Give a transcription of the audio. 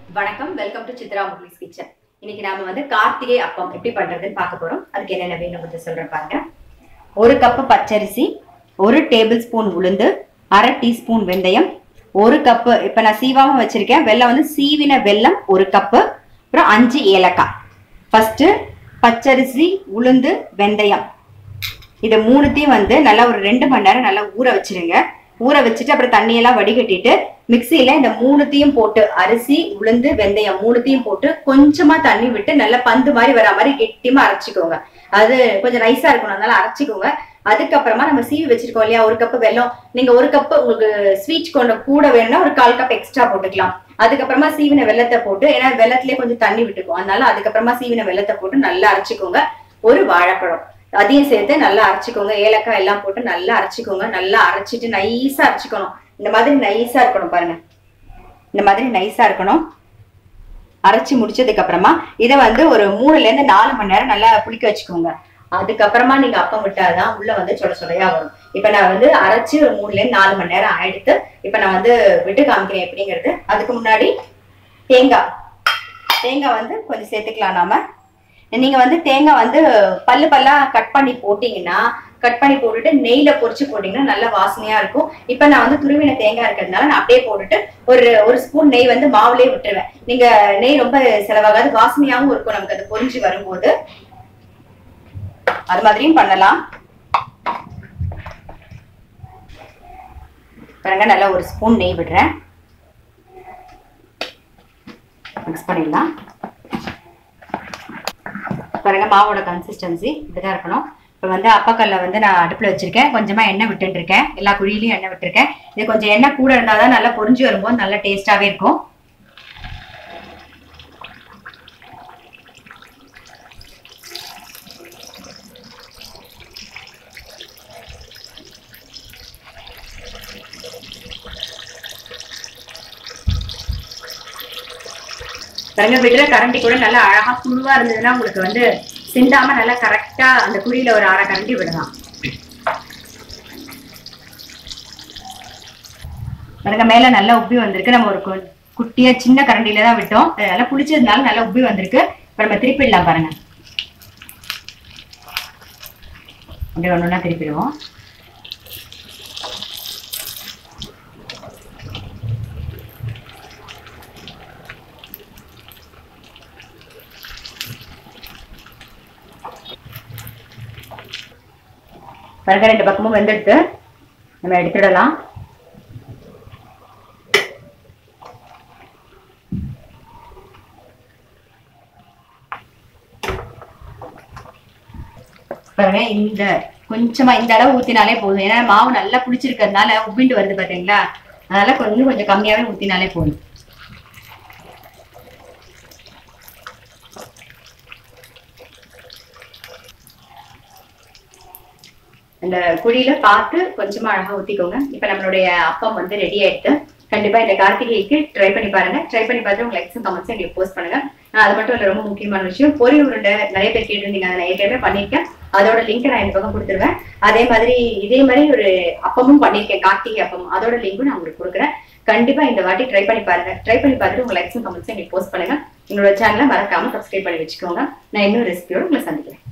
வணக்கம் welcome to Chitra Murali's kitchen இன்னைக்கு நாம வந்து கார்த்திகை அப்பம் எப்படி பண்றதுன்னு பார்க்க போறோம் அதுக்கு என்னென்ன வேணும் கொஞ்சம் சொல்றேன் பாருங்க ஒரு கப்பு பச்சரிசி ஒரு டேபிள் ஸ்பூன் உளுந்து அரை டீஸ்பூன் வெந்தயம் ஒரு கப்பு இப்ப நான் சீவாம வச்சிருக்கேன் வெல்லம் வந்து சீவின வெல்லம் ஒரு கப்பு அப்புறம் அஞ்சு ஏலக்காய் ஃபர்ஸ்ட் பச்சரிசி உளுந்து வெந்தயம் இது மூணுத்தையும் வந்து நல்லா ஒரு ரெண்டு மணி நேரம் நல்லா ஊற வச்சிருங்க ஊற வச்சுட்டு அப்புறம் தண்ணியெல்லாம் வடிகட்டிட்டு மிக்சியில இந்த மூணுத்தையும் போட்டு அரிசி உளுந்து வெந்தயம் மூணுத்தையும் போட்டு கொஞ்சமா தண்ணி விட்டு நல்லா பந்து மாதிரி வர மாதிரி கெட்டியமா அரைச்சிக்கோங்க அது கொஞ்சம் நைஸா இருக்கணும் அதனால அரைச்சிக்கோங்க அதுக்கப்புறமா நம்ம சீவி வச்சிருக்கோம் இல்லையா ஒரு கப்பு வெல்லம் நீங்க ஒரு கப்பு உங்களுக்கு ஸ்வீட் கொண்ட கூட வேணும்னா ஒரு கால் கப் எக்ஸ்ட்ரா போட்டுக்கலாம் அதுக்கப்புறமா சீவின வெள்ளத்தை போட்டு ஏன்னா வெள்ளத்திலே கொஞ்சம் தண்ணி விட்டுக்கும் அதனால அதுக்கப்புறமா சீவின வெள்ளத்தை போட்டு நல்லா அரைச்சிக்கோங்க ஒரு வாழைப்பழம் அதையும் சேர்த்து நல்லா அரைச்சிக்கோங்க ஏலக்காய் எல்லாம் போட்டு நல்லா அரைச்சிக்கோங்க நல்லா அரைச்சிட்டு நைஸா அரைச்சிக்கணும் இந்த மாதிரி நைஸா இருக்கணும் பாருங்க இந்த மாதிரி நைஸா இருக்கணும் அரைச்சி முடிச்சதுக்கு அப்புறமா இதை வந்து ஒரு மூணுல இருந்து நாலு மணி நேரம் நல்லா புளிக்க வச்சுக்கோங்க அதுக்கப்புறமா நீங்க அப்பம் விட்டாதான் உள்ள வந்து சொட சொடையா வரும் இப்ப நான் வந்து அரைச்சு ஒரு மூணுல இருந்து நாலு மணி நேரம் ஆயிடுத்து இப்ப நான் வந்து விட்டு காமிக்கிறேன் எப்படிங்கிறது அதுக்கு முன்னாடி தேங்காய் தேங்காய் வந்து கொஞ்சம் சேர்த்துக்கலாம் நாம நீங்க வந்து தேங்காய் வந்து பல்லு பல்லா கட் பண்ணி போட்டீங்கன்னா கட் பண்ணி போட்டுட்டு நெய்ல பொரிச்சு போட்டீங்கன்னா நல்ல வாசனையா இருக்கும் இப்ப நான் வந்து துருவின தேங்காய் இருக்கிறதுனால நான் அப்படியே போட்டுட்டு ஒரு ஒரு ஸ்பூன் நெய் வந்து மாவுலயே விட்டுருவேன் நீங்க நெய் ரொம்ப செலவாகாது வாசனையாவும் இருக்கும் நமக்கு அது பொரிஞ்சு வரும்போது அது மாதிரியும் பண்ணலாம் பாருங்க நல்லா ஒரு ஸ்பூன் நெய் விடுறேன் மிக்ஸ் பண்ணிடலாம் பாருங்க மாவோட கன்சிஸ்டன்சி இப்படிதான் இருக்கணும் இப்போ வந்து அப்பக்கல்ல வந்து நான் அடுப்பில் வச்சிருக்கேன் கொஞ்சமா எண்ணெய் விட்டுட்டு இருக்கேன் எல்லா குழியிலையும் எண்ணெய் விட்டுருக்கேன் இது கொஞ்சம் எண்ணெய் கூட இருந்தால் தான் நல்லா பொரிஞ்சு வரும்போது நல்லா டேஸ்டாவே இருக்கும் பாருங்க விடுற கரண்டி கூட நல்லா அழகா குழுவா இருந்ததுன்னா உங்களுக்கு வந்து சிந்தாம நல்லா கரெக்டா அந்த குழியில ஒரு அரை கரண்டி விடலாம் பாருங்க மேல நல்லா உப்பி வந்திருக்கு நம்ம ஒரு கு- குட்டியா சின்ன கரண்டில தான் விட்டோம் அது நல்லா புளிச்சதுனால நல்லா உப்பி வந்திருக்கு இப்ப நம்ம திருப்பிடலாம் பாருங்க அப்படியே ஒண்ணு ஒண்ணா திருப்பிடுவோம் பாருங்க ரெண்டு பக்கமும் வெந்தெடுத்து நம்ம எடுத்துடலாம் பாருங்க இந்த கொஞ்சமா இந்த அளவு ஊத்தினாலே போதும் ஏன்னா மாவு நல்லா புளிச்சிருக்கிறதுனால உப்பிண்டு வருது பாத்தீங்களா அதனால கொஞ்சம் கொஞ்சம் கம்மியாவே ஊத்தினாலே போதும் அந்த குழியில பார்த்து கொஞ்சமா அழகா ஊத்திக்கோங்க இப்ப நம்மளுடைய அப்பம் வந்து ரெடி ஆயிடுத்து கண்டிப்பா இந்த கார்த்திகைக்கு ட்ரை பண்ணி பாருங்க ட்ரை பண்ணி பார்த்து உங்க லைக்ஸ் கமெண்ட்ஸ் எங்களுக்கு போஸ்ட் பண்ணுங்க ஆஹ் அது மட்டும் இல்ல ரொம்ப முக்கியமான விஷயம் பொரி உருண்டை நிறைய பேர் கேட்டிருந்தீங்க அதை நான் ஏற்கனவே பண்ணிருக்கேன் அதோட லிங்க் நான் இந்த பக்கம் கொடுத்துருவேன் அதே மாதிரி இதே மாதிரி ஒரு அப்பமும் பண்ணிருக்கேன் கார்த்திகை அப்பம் அதோட லிங்க்கும் நான் உங்களுக்கு கொடுக்குறேன் கண்டிப்பா இந்த வாட்டி ட்ரை பண்ணி பாருங்க ட்ரை பண்ணி பார்த்துட்டு உங்க லைக்ஸ் கமெண்ட்ஸ் எங்களுக்கு போஸ்ட் பண்ணுங்க என்னோட சேனலை மறக்காம சப்ஸ்கிரைப் பண்ணி வச்சுக்கோங்க நான் இன்னும் ரெசிபியோட உங்களை சந்திக்கிறேன்